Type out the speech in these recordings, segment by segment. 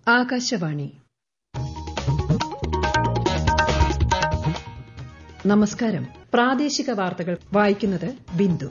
ആകാശവാണി നമസ്കാരം പ്രാദേശിക വാർത്തകൾ വായിക്കുന്നത് ബിന്ദു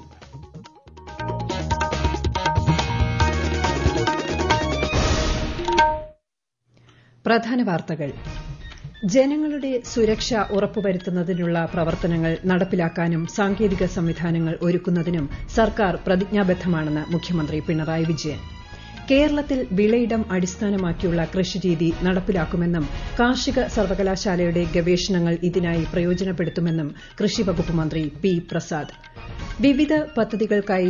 പ്രധാന വാർത്തകൾ ജനങ്ങളുടെ സുരക്ഷ ഉറപ്പുവരുത്തുന്നതിനുള്ള പ്രവർത്തനങ്ങൾ നടപ്പിലാക്കാനും സാങ്കേതിക സംവിധാനങ്ങൾ ഒരുക്കുന്നതിനും സർക്കാർ പ്രതിജ്ഞാബദ്ധമാണെന്ന് മുഖ്യമന്ത്രി പിണറായി വിജയൻ കേരളത്തിൽ വിളയിടം അടിസ്ഥാനമാക്കിയുള്ള കൃഷിരീതി നടപ്പിലാക്കുമെന്നും കാർഷിക സർവകലാശാലയുടെ ഗവേഷണങ്ങൾ ഇതിനായി പ്രയോജനപ്പെടുത്തുമെന്നും കൃഷിവകുപ്പ് മന്ത്രി പി പ്രസാദ് വിവിധ പദ്ധതികൾക്കായി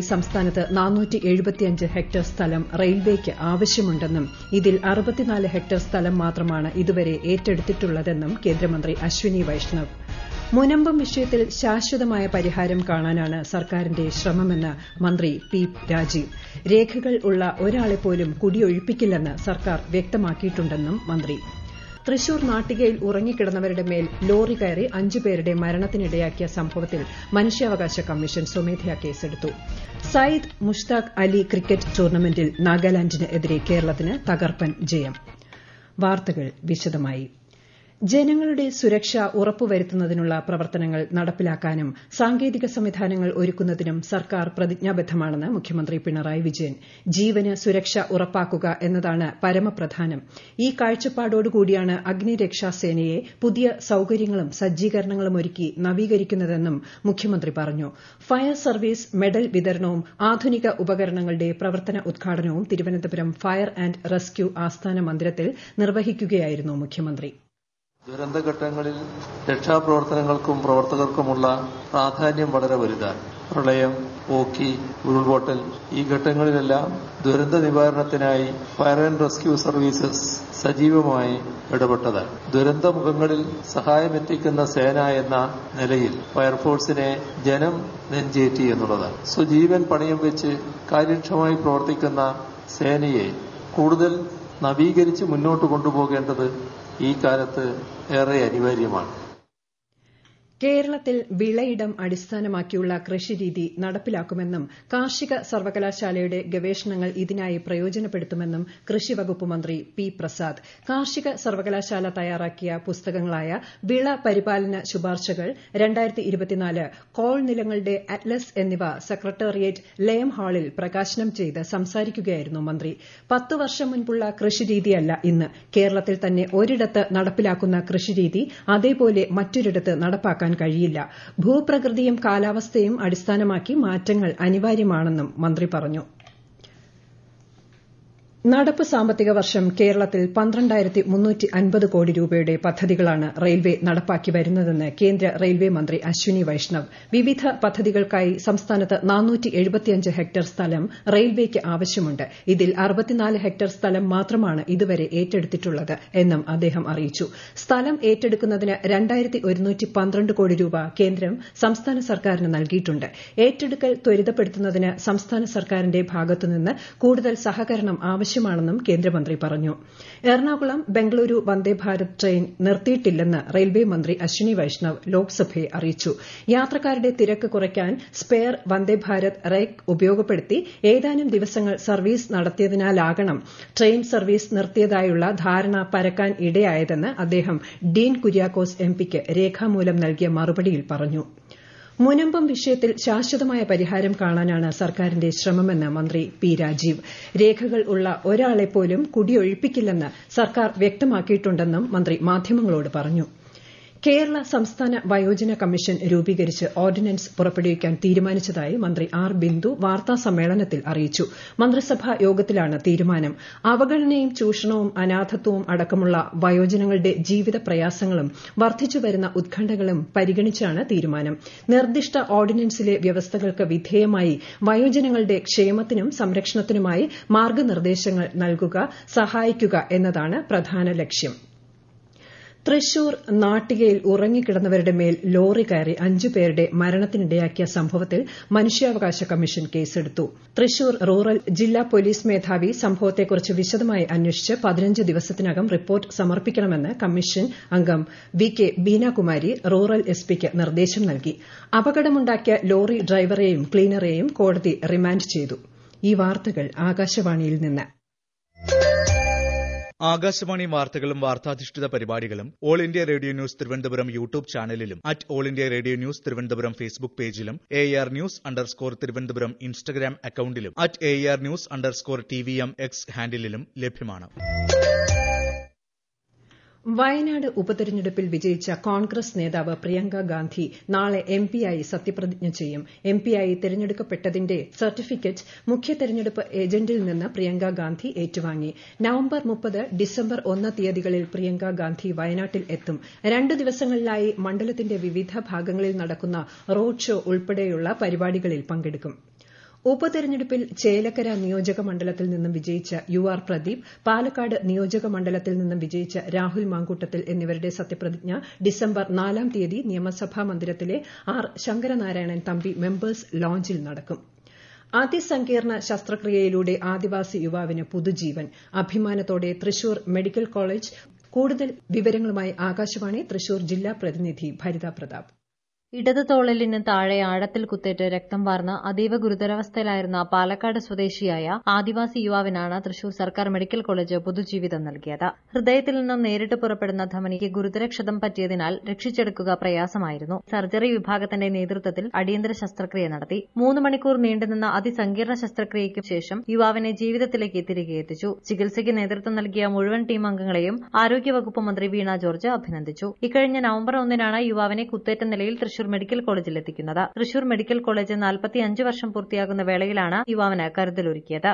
സംസ്ഥാനത്ത് ഹെക്ടർ സ്ഥലം റെയിൽവേക്ക് ആവശ്യമുണ്ടെന്നും ഇതിൽ ഹെക്ടർ സ്ഥലം മാത്രമാണ് ഇതുവരെ ഏറ്റെടുത്തിട്ടുള്ളതെന്നും കേന്ദ്രമന്ത്രി അശ്വിനി വൈഷ്ണവ് മുനമ്പം വിഷയത്തിൽ ശാശ്വതമായ പരിഹാരം കാണാനാണ് സർക്കാരിന്റെ ശ്രമമെന്ന് മന്ത്രി പി രാജീവ് രേഖകൾ ഉള്ള ഒരാളെപ്പോലും കുടിയൊഴിപ്പിക്കില്ലെന്ന് സർക്കാർ വ്യക്തമാക്കിയിട്ടുണ്ടെന്നും മന്ത്രി തൃശൂർ നാട്ടികയിൽ ഉറങ്ങിക്കിടന്നവരുടെ മേൽ ലോറി കയറി അഞ്ചു പേരുടെ മരണത്തിനിടയാക്കിയ സംഭവത്തിൽ മനുഷ്യാവകാശ കമ്മീഷൻ സ്വമേധയാ കേസെടുത്തു സയ്യിദ് മുഷ്താഖ് അലി ക്രിക്കറ്റ് ടൂർണമെന്റിൽ നാഗാലാൻഡിന് എതിരെ കേരളത്തിന് തകർപ്പൻ ജയം വാർത്തകൾ വിശദമായി ജനങ്ങളുടെ സുരക്ഷ ഉറപ്പുവരുത്തുന്നതിനുള്ള പ്രവർത്തനങ്ങൾ നടപ്പിലാക്കാനും സാങ്കേതിക സംവിധാനങ്ങൾ ഒരുക്കുന്നതിനും സർക്കാർ പ്രതിജ്ഞാബദ്ധമാണെന്ന് മുഖ്യമന്ത്രി പിണറായി വിജയൻ ജീവന് സുരക്ഷ ഉറപ്പാക്കുക എന്നതാണ് പരമപ്രധാനം ഈ കാഴ്ചപ്പാടോടുകൂടിയാണ് അഗ്നിരക്ഷാസേനയെ പുതിയ സൌകര്യങ്ങളും സജ്ജീകരണങ്ങളും ഒരുക്കി നവീകരിക്കുന്നതെന്നും മുഖ്യമന്ത്രി പറഞ്ഞു ഫയർ സർവീസ് മെഡൽ വിതരണവും ആധുനിക ഉപകരണങ്ങളുടെ പ്രവർത്തന ഉദ്ഘാടനവും തിരുവനന്തപുരം ഫയർ ആന്റ് റെസ്ക്യൂ ആസ്ഥാന മന്ദിരത്തിൽ നിർവഹിക്കുകയായിരുന്നു മുഖ്യമന്ത്രി ദുരന്തഘട്ടങ്ങളിൽ രക്ഷാപ്രവർത്തനങ്ങൾക്കും പ്രവർത്തകർക്കുമുള്ള പ്രാധാന്യം വളരെ വലുതാണ് പ്രളയം ഓക്കി ഉരുൾപൊട്ടൽ ഈ ഘട്ടങ്ങളിലെല്ലാം ദുരന്ത നിവാരണത്തിനായി ഫയർ ആൻഡ് റെസ്ക്യൂ സർവീസസ് സജീവമായി ഇടപെട്ടതാണ് ദുരന്തമുഖങ്ങളിൽ സഹായമെത്തിക്കുന്ന സേന എന്ന നിലയിൽ ഫയർഫോഴ്സിനെ ജനം നെഞ്ചേറ്റി എന്നുള്ളതാണ് സ്വജീവൻ പണയം വെച്ച് കാര്യക്ഷമമായി പ്രവർത്തിക്കുന്ന സേനയെ കൂടുതൽ നവീകരിച്ച് മുന്നോട്ട് കൊണ്ടുപോകേണ്ടത് ഈ കാലത്ത് ഏറെ അനിവാര്യമാണ് കേരളത്തിൽ വിളയിടം അടിസ്ഥാനമാക്കിയുള്ള കൃഷിരീതി നടപ്പിലാക്കുമെന്നും കാർഷിക സർവകലാശാലയുടെ ഗവേഷണങ്ങൾ ഇതിനായി പ്രയോജനപ്പെടുത്തുമെന്നും കൃഷിവകുപ്പ് മന്ത്രി പി പ്രസാദ് കാർഷിക സർവകലാശാല തയ്യാറാക്കിയ പുസ്തകങ്ങളായ വിള പരിപാലന ശുപാർശകൾ കോൾ നിലങ്ങളുടെ അറ്റ്ലസ് എന്നിവ സെക്രട്ടേറിയറ്റ് ലയം ഹാളിൽ പ്രകാശനം ചെയ്ത് സംസാരിക്കുകയായിരുന്നു മന്ത്രി പത്ത് വർഷം മുൻപുള്ള കൃഷിരീതിയല്ല ഇന്ന് കേരളത്തിൽ തന്നെ ഒരിടത്ത് നടപ്പിലാക്കുന്ന കൃഷിരീതി അതേപോലെ മറ്റൊരിടത്ത് നടപ്പാക്കാൻ കഴിയില്ല ഭൂപ്രകൃതിയും കാലാവസ്ഥയും അടിസ്ഥാനമാക്കി മാറ്റങ്ങൾ അനിവാര്യമാണെന്നും മന്ത്രി പറഞ്ഞു നടപ്പ് സാമ്പത്തിക വർഷം കേരളത്തിൽ പന്ത്രണ്ടായിരത്തി മുന്നൂറ്റി അൻപത് കോടി രൂപയുടെ പദ്ധതികളാണ് റെയിൽവേ നടപ്പാക്കി വരുന്നതെന്ന് കേന്ദ്ര റെയിൽവേ മന്ത്രി അശ്വിനി വൈഷ്ണവ് വിവിധ പദ്ധതികൾക്കായി സംസ്ഥാനത്ത് നാനൂറ്റി എഴുപത്തിയഞ്ച് ഹെക്ടർ സ്ഥലം റെയിൽവേക്ക് ആവശ്യമുണ്ട് ഇതിൽ അറുപത്തിനാല് ഹെക്ടർ സ്ഥലം മാത്രമാണ് ഇതുവരെ ഏറ്റെടുത്തിട്ടുള്ളത് എന്നും അദ്ദേഹം അറിയിച്ചു സ്ഥലം ഏറ്റെടുക്കുന്നതിന് രണ്ടായിരത്തി ഒരുന്നൂറ്റി പന്ത്രണ്ട് കോടി രൂപ കേന്ദ്രം സംസ്ഥാന സർക്കാരിന് നൽകിയിട്ടുണ്ട് ഏറ്റെടുക്കൽ ത്വരിതപ്പെടുത്തുന്നതിന് സംസ്ഥാന സർക്കാരിന്റെ ഭാഗത്തുനിന്ന് കൂടുതൽ സഹകരണം ആവശ്യം ആവശ്യമാണെന്നും കേന്ദ്രമന്ത്രി പറഞ്ഞു എറണാകുളം ബംഗളൂരു വന്ദേഭാരത് ട്രെയിൻ നിർത്തിയിട്ടില്ലെന്ന് റെയിൽവേ മന്ത്രി അശ്വിനി വൈഷ്ണവ് ലോക്സഭയെ അറിയിച്ചു യാത്രക്കാരുടെ തിരക്ക് കുറയ്ക്കാൻ സ്പെയർ വന്ദേഭാരത് റെക്ക് ഉപയോഗപ്പെടുത്തി ഏതാനും ദിവസങ്ങൾ സർവീസ് നടത്തിയതിനാലാകണം ട്രെയിൻ സർവീസ് നിർത്തിയതായുള്ള ധാരണ പരക്കാൻ ഇടയായതെന്ന് അദ്ദേഹം ഡീൻ കുര്യാക്കോസ് എംപിക്ക് രേഖാമൂലം നൽകിയ മറുപടിയിൽ പറഞ്ഞു മുനമ്പം വിഷയത്തിൽ ശാശ്വതമായ പരിഹാരം കാണാനാണ് സർക്കാരിന്റെ ശ്രമമെന്ന് മന്ത്രി പി രാജീവ് രേഖകൾ ഉള്ള ഒരാളെപ്പോലും കുടിയൊഴിപ്പിക്കില്ലെന്ന് സർക്കാർ വ്യക്തമാക്കിയിട്ടുണ്ടെന്നും മന്ത്രി മാധ്യമങ്ങളോട് പറഞ്ഞു കേരള സംസ്ഥാന വയോജന കമ്മീഷൻ രൂപീകരിച്ച് ഓർഡിനൻസ് പുറപ്പെടുവിക്കാൻ തീരുമാനിച്ചതായി മന്ത്രി ആർ ബിന്ദു വാർത്താസമ്മേളനത്തിൽ അറിയിച്ചു മന്ത്രിസഭാ യോഗത്തിലാണ് തീരുമാനം അവഗണനയും ചൂഷണവും അനാഥത്വവും അടക്കമുള്ള വയോജനങ്ങളുടെ ജീവിത പ്രയാസങ്ങളും വർദ്ധിച്ചുവരുന്ന ഉത്കണ്ഠകളും പരിഗണിച്ചാണ് തീരുമാനം നിർദ്ദിഷ്ട ഓർഡിനൻസിലെ വ്യവസ്ഥകൾക്ക് വിധേയമായി വയോജനങ്ങളുടെ ക്ഷേമത്തിനും സംരക്ഷണത്തിനുമായി മാർഗനിർദ്ദേശങ്ങൾ നൽകുക സഹായിക്കുക എന്നതാണ് പ്രധാന ലക്ഷ്യം തൃശൂർ നാട്ടികയിൽ ഉറങ്ങിക്കിടന്നവരുടെ മേൽ ലോറി കയറി അഞ്ചു പേരുടെ മരണത്തിനിടയാക്കിയ സംഭവത്തിൽ മനുഷ്യാവകാശ കമ്മീഷൻ കേസെടുത്തു തൃശൂർ റൂറൽ ജില്ലാ പോലീസ് മേധാവി സംഭവത്തെക്കുറിച്ച് വിശദമായി അന്വേഷിച്ച് പതിനഞ്ച് ദിവസത്തിനകം റിപ്പോർട്ട് സമർപ്പിക്കണമെന്ന് കമ്മീഷൻ അംഗം വി കെ ബീനാകുമാരി റൂറൽ എസ്പിക്ക് നിർദ്ദേശം നൽകി അപകടമുണ്ടാക്കിയ ലോറി ഡ്രൈവറെയും ക്ലീനറെയും കോടതി റിമാൻഡ് ചെയ്തു ഈ വാർത്തകൾ ആകാശവാണിയിൽ നിന്ന് ആകാശവാണി വാർത്തകളും വാർത്താധിഷ്ഠിത പരിപാടികളും all India radio news Thiruvananthapuram YouTube ചാനലിലും at all India radio news Thiruvananthapuram Facebook പേജിലും A R news underscore Thiruvananthapuram Instagram അക്കൌണ്ടിലും at A R news underscore T V M X ഹാൻഡിലും ലഭ്യമാണ് വയനാട് ഉപതെരഞ്ഞെടുപ്പിൽ വിജയിച്ച കോൺഗ്രസ് നേതാവ് പ്രിയങ്ക ഗാന്ധി നാളെ എംപിയായി സത്യപ്രതിജ്ഞ ചെയ്യും എംപിയായി തെരഞ്ഞെടുക്കപ്പെട്ടതിന്റെ സർട്ടിഫിക്കറ്റ് മുഖ്യ തെരഞ്ഞെടുപ്പ് ഏജന്റിൽ നിന്ന് പ്രിയങ്ക ഗാന്ധി ഏറ്റുവാങ്ങി നവംബർ മുപ്പത് ഡിസംബർ ഒന്ന് തീയതികളിൽ പ്രിയങ്ക ഗാന്ധി വയനാട്ടിൽ എത്തും രണ്ട് ദിവസങ്ങളിലായി മണ്ഡലത്തിന്റെ വിവിധ ഭാഗങ്ങളിൽ നടക്കുന്ന റോഡ് ഷോ ഉൾപ്പെടെയുള്ള പരിപാടികളിൽ പങ്കെടുക്കും ഉപതെരഞ്ഞെടുപ്പിൽ ചേലക്കര നിയോജക മണ്ഡലത്തിൽ നിന്നും വിജയിച്ച യു ആർ പ്രദീപ് പാലക്കാട് നിയോജക മണ്ഡലത്തിൽ നിന്നും വിജയിച്ച രാഹുൽ മാങ്കൂട്ടത്തിൽ എന്നിവരുടെ സത്യപ്രതിജ്ഞ ഡിസംബർ നാലാം തീയതി നിയമസഭാ മന്ദിരത്തിലെ ആർ ശങ്കരനാരായണൻ തമ്പി മെമ്പേഴ്സ് ലോഞ്ചിൽ നടക്കും അതിസങ്കീർണ ശസ്ത്രക്രിയയിലൂടെ ആദിവാസി യുവാവിന് പുതുജീവൻ അഭിമാനത്തോടെ തൃശൂർ മെഡിക്കൽ കോളേജ് കൂടുതൽ വിവരങ്ങളുമായി ആകാശവാണി തൃശൂർ ജില്ലാ പ്രതിനിധി ഭരിത പ്രതാപ് ഇടത് തോളലിന് താഴെ ആഴത്തിൽ കുത്തേറ്റ് രക്തം വാർന്ന് അതീവ ഗുരുതരാവസ്ഥയിലായിരുന്ന പാലക്കാട് സ്വദേശിയായ ആദിവാസി യുവാവിനാണ് തൃശൂർ സർക്കാർ മെഡിക്കൽ കോളേജ് പുതുജീവിതം നൽകിയത് ഹൃദയത്തിൽ നിന്നും നേരിട്ട് പുറപ്പെടുന്ന ധമനിക്ക് ഗുരുതരക്ഷതം പറ്റിയതിനാൽ രക്ഷിച്ചെടുക്കുക പ്രയാസമായിരുന്നു സർജറി വിഭാഗത്തിന്റെ നേതൃത്വത്തിൽ അടിയന്തര ശസ്ത്രക്രിയ നടത്തി മൂന്ന് മണിക്കൂർ നീണ്ടുനിന്ന അതിസങ്കീർണ ശസ്ത്രക്രിയയ്ക്ക് ശേഷം യുവാവിനെ ജീവിതത്തിലേക്ക് തിരികെ എത്തിച്ചു ചികിത്സയ്ക്ക് നേതൃത്വം നൽകിയ മുഴുവൻ ടീം അംഗങ്ങളെയും ആരോഗ്യവകുപ്പ് മന്ത്രി വീണ ജോർജ് അഭിനന്ദിച്ചു ഇക്കഴിഞ്ഞ നവംബർ ഒന്നിനാണ് യുവാവിനെ കുത്തേറ്റ നിലയിൽ തൃശൂർ മെഡിക്കൽ കോളേജിൽ എത്തിക്കുന്നത് തൃശൂർ മെഡിക്കൽ കോളേജ് നാൽപ്പത്തിയഞ്ച് വർഷം പൂർത്തിയാകുന്ന വേളയിലാണ് യുവാവിന് കരുതലൊരുക്കിയത്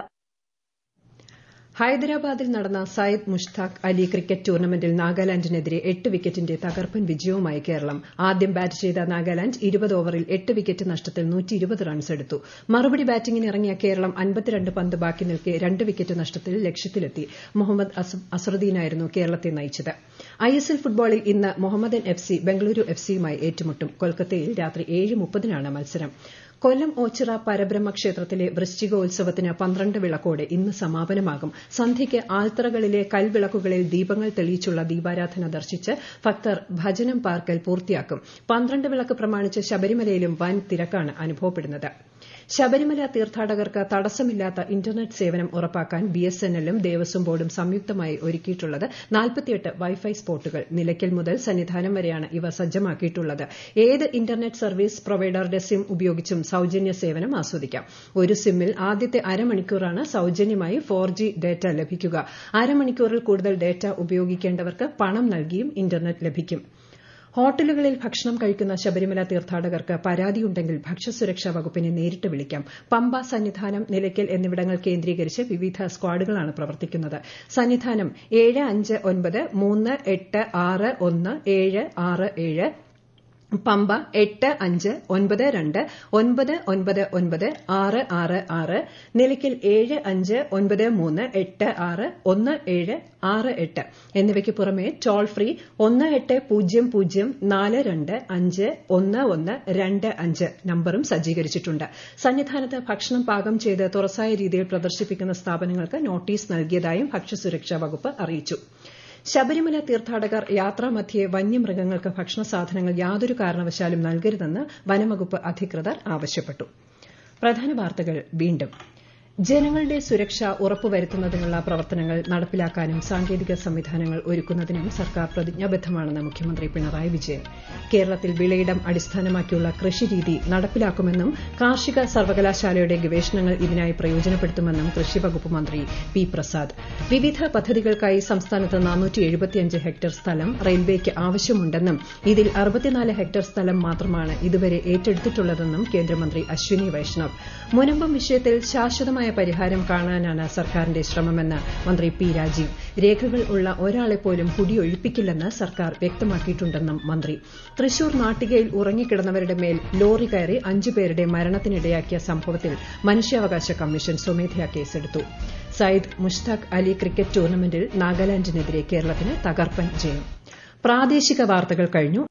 ഹൈദരാബാദിൽ നടന്ന സയ്യിദ് മുഷ്താഖ് അലി ക്രിക്കറ്റ് ടൂർണമെന്റിൽ നാഗാലാൻഡിനെതിരെ എട്ട് വിക്കറ്റിന്റെ തകർപ്പൻ വിജയവുമായി കേരളം ആദ്യം ബാറ്റ് ചെയ്ത നാഗാലാൻഡ് ഇരുപത് ഓവറിൽ എട്ട് വിക്കറ്റ് നഷ്ടത്തിൽ റൺസ് എടുത്തു മറുപടി ബാറ്റിംഗിന് ഇറങ്ങിയ കേരളം അൻപത്തിരണ്ട് പന്ത് ബാക്കി നിൽക്കെ രണ്ട് വിക്കറ്റ് നഷ്ടത്തിൽ ലക്ഷ്യത്തിലെത്തി മുഹമ്മദ് അസറുദ്ദീനായിരുന്നു കേരളത്തെ നയിച്ചത് ഐഎസ്എൽ ഫുട്ബോളിൽ ഇന്ന് Mohammedan F C Bengaluru F സിയുമായി ഏറ്റുമുട്ടും കൊൽക്കത്തയിൽ രാത്രി ഏഴ് മുപ്പതിനാണ് മത്സരം കൊല്ലം ഓച്ചിറ പരബ്രഹ്മ ക്ഷേത്രത്തിലെ വൃശ്ചികോത്സവത്തിന് പന്ത്രണ്ട് വിളക്കോടെ ഇന്ന് സമാപനമാകും സന്ധ്യയ്ക്ക് ആൽത്തറകളിലെ കൽവിളക്കുകളിൽ ദീപങ്ങൾ തെളിയിച്ചുള്ള ദീപാരാധന ദർശിച്ച് ഭക്തർ ഭജനം പാർക്കൽ പൂർത്തിയാക്കും പന്ത്രണ്ട് വിളക്ക് പ്രമാണിച്ച് ശബരിമലയിലും വൻ തിരക്കാണ് അനുഭവപ്പെടുന്നത് ശബരിമല തീർത്ഥാടകർക്ക് തടസ്സമില്ലാത്ത ഇന്റർനെറ്റ് സേവനം ഉറപ്പാക്കാൻ ബിഎസ്എൻഎല്ലും ദേവസ്വം ബോർഡും സംയുക്തമായി ഒരുക്കിയിട്ടുള്ളത് നാൽപ്പത്തിയെട്ട് വൈഫൈ സ്പോട്ടുകൾ നിലയ്ക്കൽ മുതൽ സന്നിധാനം വരെയാണ് ഇവ സജ്ജമാക്കിയിട്ടുള്ളത് ഏത് ഇന്റർനെറ്റ് സർവീസ് പ്രൊവൈഡറുടെ സിം ഉപയോഗിച്ചും സൌജന്യ സേവനം ആസ്വദിക്കാം ഒരു സിമ്മിൽ ആദ്യത്തെ അരമണിക്കൂറാണ് സൌജന്യമായി ഫോർ ജി ഡേറ്റ ലഭിക്കുക അരമണിക്കൂറിൽ കൂടുതൽ ഡേറ്റ ഉപയോഗിക്കേണ്ടവർക്ക് പണം നൽകിയും ഇന്റർനെറ്റ് ലഭിക്കും ഹോട്ടലുകളിൽ ഭക്ഷണം കഴിക്കുന്ന ശബരിമല തീർത്ഥാടകർക്ക് പരാതിയുണ്ടെങ്കിൽ ഭക്ഷ്യസുരക്ഷാ വകുപ്പിനെ നേരിട്ട് വിളിക്കാം പമ്പ സന്നിധാനം നിലയ്ക്കൽ എന്നിവിടങ്ങൾ കേന്ദ്രീകരിച്ച് വിവിധ സ്ക്വാഡുകളാണ് പ്രവർത്തിക്കുന്നത് സന്നിധാനം ഏഴ് അഞ്ച് ഒൻപത് മൂന്ന് എട്ട് ആറ് ഒന്ന് ഏഴ് ആറ് ഏഴ് പമ്പ എട്ട് അഞ്ച് ഒൻപത് രണ്ട് ഒൻപത് ഒൻപത് ഒൻപത് ആറ് ആറ് ആറ് നിലയ്ക്കൽ ഏഴ് അഞ്ച് ഒൻപത് മൂന്ന് എട്ട് ആറ് ഒന്ന് ഏഴ് ആറ് എട്ട് എന്നിവയ്ക്ക് പുറമെ ടോൾ ഫ്രീ ഒന്ന് എട്ട് പൂജ്യം പൂജ്യം നാല് രണ്ട് അഞ്ച് ഒന്ന് ഒന്ന് രണ്ട് അഞ്ച് നമ്പറും സജ്ജീകരിച്ചിട്ടുണ്ട് സന്നിധാനത്ത് ഭക്ഷണം പാകം ചെയ്ത് തുറസായ രീതിയിൽ പ്രദർശിപ്പിക്കുന്ന സ്ഥാപനങ്ങൾക്ക് നോട്ടീസ് നൽകിയതായും ഭക്ഷ്യസുരക്ഷാ വകുപ്പ് അറിയിച്ചു ശബരിമല തീർത്ഥാടകർ യാത്രാമധ്യേ വന്യമൃഗങ്ങൾക്ക് ഭക്ഷണ സാധനങ്ങൾ യാതൊരു കാരണവശാലും നൽകരുതെന്ന് വനംവകുപ്പ് അധികൃതർ ആവശ്യപ്പെട്ടു പ്രധാന വാർത്തകൾ വീണ്ടും ജനങ്ങളുടെ സുരക്ഷ ഉറപ്പുവരുത്തുന്നതിനുള്ള പ്രവർത്തനങ്ങൾ നടപ്പിലാക്കാനും സാങ്കേതിക സംവിധാനങ്ങൾ ഒരുക്കുന്നതിനും സർക്കാർ പ്രതിജ്ഞാബദ്ധമാണെന്ന് മുഖ്യമന്ത്രി പിണറായി വിജയൻ കേരളത്തിൽ വിളയിടം അടിസ്ഥാനമാക്കിയുള്ള കൃഷിരീതി നടപ്പിലാക്കുമെന്നും കാർഷിക സർവകലാശാലയുടെ ഗവേഷണങ്ങൾ ഇതിനായി പ്രയോജനപ്പെടുത്തുമെന്നും കൃഷിവകുപ്പ് മന്ത്രി പി പ്രസാദ് വിവിധ പദ്ധതികൾക്കായി സംസ്ഥാനത്ത് ഹെക്ടർ സ്ഥലം റെയിൽവേക്ക് ആവശ്യമുണ്ടെന്നും ഇതിൽ അറുപത്തിനാല് ഹെക്ടർ സ്ഥലം മാത്രമാണ് ഇതുവരെ ഏറ്റെടുത്തിട്ടുള്ളതെന്നും കേന്ദ്രമന്ത്രി അശ്വിനി വൈഷ്ണവ് മുനമ്പം വിഷയത്തിൽ ശാശ്വതമായ പരിഹാരം കാണാനാണ് സർക്കാരിന്റെ ശ്രമമെന്ന് മന്ത്രി പി രാജീവ് രേഖകൾ ഉള്ള ഒരാളെപ്പോലും കുടിയൊഴിപ്പിക്കില്ലെന്ന് സർക്കാർ വ്യക്തമാക്കിയിട്ടുണ്ടെന്നും മന്ത്രി തൃശൂർ നാട്ടികയിൽ ഉറങ്ങിക്കിടന്നവരുടെ മേൽ ലോറി കയറി അഞ്ചുപേരുടെ മരണത്തിനിടയാക്കിയ സംഭവത്തിൽ മനുഷ്യാവകാശ കമ്മീഷൻ സ്വമേധയാ കേസെടുത്തു സയ്യിദ് മുഷ്താഖ് അലി ക്രിക്കറ്റ് ടൂർണമെന്റിൽ നാഗാലാൻഡിനെതിരെ കേരളത്തിന് തകർപ്പൻ ജയം പ്രാദേശിക വാർത്തകൾ കഴിഞ്ഞു